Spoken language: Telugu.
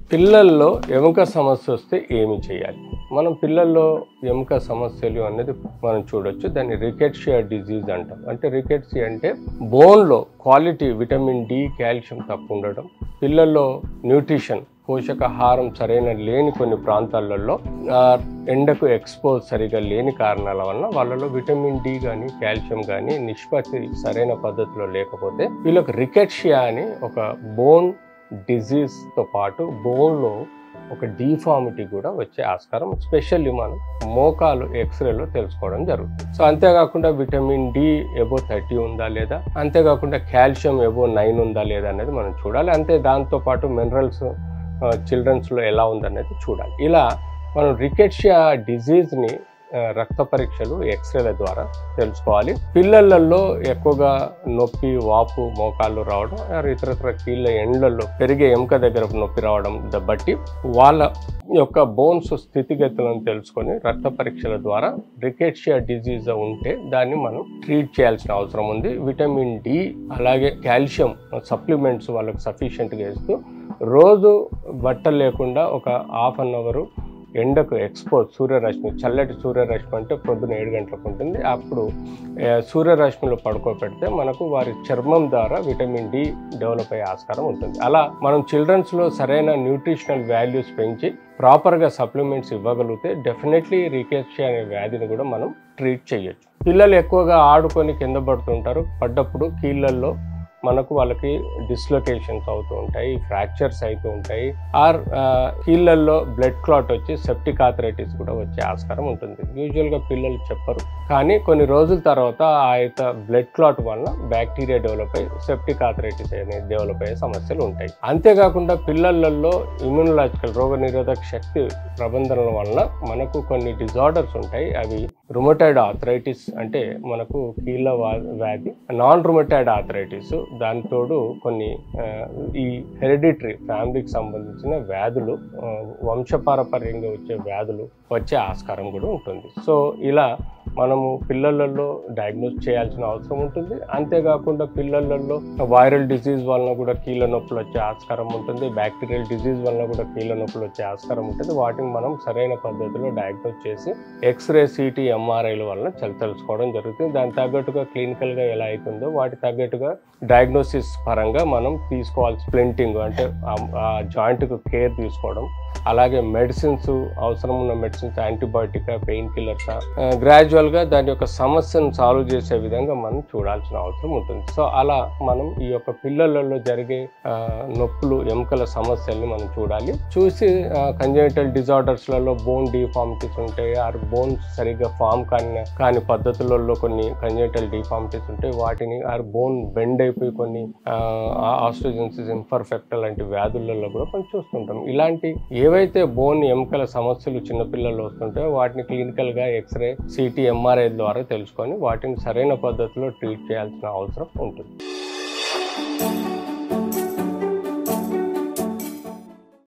పిల్లల్లో ఎముక సమస్య వస్తే ఏమి చేయాలి మనం పిల్లల్లో ఎముక సమస్యలు అనేది మనం చూడొచ్చు దాన్ని రికెట్షియా డిజీజ్ అంటాం అంటే రికెట్షియా అంటే బోన్లో క్వాలిటీ విటమిన్ డి కాల్షియం తక్కువ ఉండడం పిల్లల్లో న్యూట్రిషన్ పోషకాహారం సరైన లేని కొన్ని ప్రాంతాలలో ఆ, ఎండకు ఎక్స్పోజ్ సరిగా లేని కారణాల వలన వాళ్ళలో విటమిన్ డి కానీ కాల్షియం కానీ నిష్పత్తి సరైన పద్ధతిలో లేకపోతే వీళ్ళకి రికెట్షియా అని ఒక బోన్ డిజీజ్తో పాటు బోన్లో ఒక డిఫార్మిటీ కూడా వచ్చే ఆస్కారం స్పెషల్లీ మనం మోకాలు ఎక్స్రేలో తెలుసుకోవడం జరుగుతుంది సో అంతేకాకుండా విటమిన్ డి ఎబో థర్టీ ఉందా లేదా అంతేకాకుండా కాల్షియం ఎబో నైన్ ఉందా లేదా అనేది మనం చూడాలి అంతే దాంతోపాటు మినరల్స్ చిల్డ్రన్స్లో ఎలా ఉందనేది చూడాలి ఇలా మనం రికెట్షియా డిజీజ్ని ఆ, రక్త పరీక్షలు ఎక్స్రేల ద్వారా తెలుసుకోవాలి పిల్లలలో ఎక్కువగా నొప్పి వాపు మోకాళ్ళు రావడం ఆర్ ఇతరత్ర కీళ్ళ ఎండ్లలో పెరిగే ఎముక దగ్గర నొప్పి రావడం ద- బట్టి వాళ్ళ యొక్క బోన్స్ స్థితిగతులను తెలుసుకొని రక్త పరీక్షల ద్వారా రికెట్షియా డిజీజ్ ఉంటే దాన్ని మనం ట్రీట్ చేయాల్సిన అవసరం ఉంది విటమిన్ డి అలాగే కాల్షియం సప్లిమెంట్స్ వాళ్ళకి సఫిషియెంట్గా ఇస్తూ రోజు బట్టలు లేకుండా ఒక హాఫ్ అన్ అవరు ఎండకు ఎక్స్పోజ్ సూర్యరశ్మి చల్లటి సూర్యరశ్మి అంటే పొద్దున ఏడు గంటలకు ఉంటుంది అప్పుడు ఆ, సూర్యరశ్మిలో పడుకోబెడితే మనకు వారి చర్మం ద్వారా విటమిన్ డి డెవలప్ అయ్యే ఆస్కారం ఉంటుంది అలా మనం చిల్డ్రన్స్లో సరైన న్యూట్రిషనల్ వాల్యూస్ పెంచి ప్రాపర్గా సప్లిమెంట్స్ ఇవ్వగలిగితే డెఫినెట్లీ రీకేషియా అనే వ్యాధిని కూడా మనం ట్రీట్ చేయొచ్చు పిల్లలు ఎక్కువగా ఆడుకొని కింద పడుతుంటారు పడ్డప్పుడు కీళ్ళల్లో మనకు వాళ్ళకి డిస్లొకేషన్స్ అవుతూ ఉంటాయి ఫ్రాక్చర్స్ అవుతూ ఉంటాయి ఆర్ కీళ్ళల్లో బ్లడ్ క్లాట్ వచ్చి సెప్టిక్ ఆథరైటిస్ కూడా వచ్చే ఆస్కారం ఉంటుంది యూజువల్గా పిల్లలు చెప్పరు కానీ కొన్ని రోజుల తర్వాత ఆ యొక్క బ్లడ్ క్లాట్ వలన బ్యాక్టీరియా డెవలప్ అయ్యి సెప్టిక్ ఆథరైటిస్ అనేది డెవలప్ అయ్యే సమస్యలు ఉంటాయి అంతేకాకుండా పిల్లలలో ఇమ్యూనలాజికల్ రోగ నిరోధక శక్తి ప్రబంధనల వలన మనకు కొన్ని డిజార్డర్స్ ఉంటాయి అవి రుమటైడ్ ఆథరైటిస్ అంటే మనకు కీళ్ళ వా- వ్యాధి నాన్ రుమటైడ్ ఆథరైటిస్ దానితోడు కొన్ని ఆ, ఈ హెరిడిటరీ ఫ్యామిలీకి సంబంధించిన వ్యాధులు ఆ, వంశపారపర్యంగా వచ్చే వ్యాధులు వచ్చే ఆస్కారం కూడా ఉంటుంది సో ఇలా మనము పిల్లలలో డయాగ్నోస్ చేయాల్సిన అవసరం ఉంటుంది అంతేకాకుండా పిల్లలలో వైరల్ డిసీజ్ వలన కూడా కీళ్ళ నొప్పులు వచ్చే ఆస్కారం ఉంటుంది బ్యాక్టీరియల్ డిసీజ్ వలన కూడా కీళ్ళ నొప్పులు వచ్చే ఆస్కారం ఉంటుంది వాటిని మనం సరైన పద్ధతిలో డయాగ్నోస్ చేసి ఎక్స్రే సిటీ ఎంఆర్ఐల వలన తెల్- తెలుసుకోవడం జరుగుతుంది దాని తగ్గట్టుగా క్లినికల్గా ఎలా అవుతుందో వాటి తగ్గట్టుగా డయాగ్నోసిస్ పరంగా మనం తీసుకోవాల్సి స్ప్లింటింగ్ అంటే ఆ- ఆ జాయింట్కు కేర్ తీసుకోవడం అలాగే మెడిసిన్స్ అవసరం ఉన్న మెడిసిన్స్ యాంటీబయాటిక్ పెయిన్ కిల్లర్స్ గ్రాడ్యువల్గా దాని యొక్క సమస్యను సాల్వ్ చేసే విధంగా మనం చూడాల్సిన అవసరం ఉంటుంది సో అలా మనం ఈ యొక్క పిల్లలలో జరిగే ఆ, నొప్పులు ఎముకల సమస్యల్ని మనం చూడాలి చూసి కంజనిటల్ డిజార్డర్స్లలో బోన్ డిఫార్మిటీస్ ఉంటాయి ఆర్ బోన్స్ సరిగ్గా ఫామ్ కాని కాని పద్ధతులలో కొన్ని కంజనిటల్ డిఫార్మిటీస్ ఉంటాయి వాటిని ఆర్ బోన్ బెండ్ అయిపోయి కొన్ని ఆస్ట్రోజెన్సిస్ ఇన్పర్ఫెక్ట్ లాంటి వ్యాధులలో కూడా మనం చూస్తుంటాం ఇలాంటి ఏవైతే బోన్ ఎముకల సమస్యలు చిన్నపిల్లలు వస్తుంటాయో వాటిని క్లినికల్గా ఎక్స్రే సిటీ ఎంఆర్ఐ ద్వారా తెలుసుకొని వాటిని సరైన పద్ధతిలో ట్రీట్ చేయాల్సిన అవసరం ఉంటుంది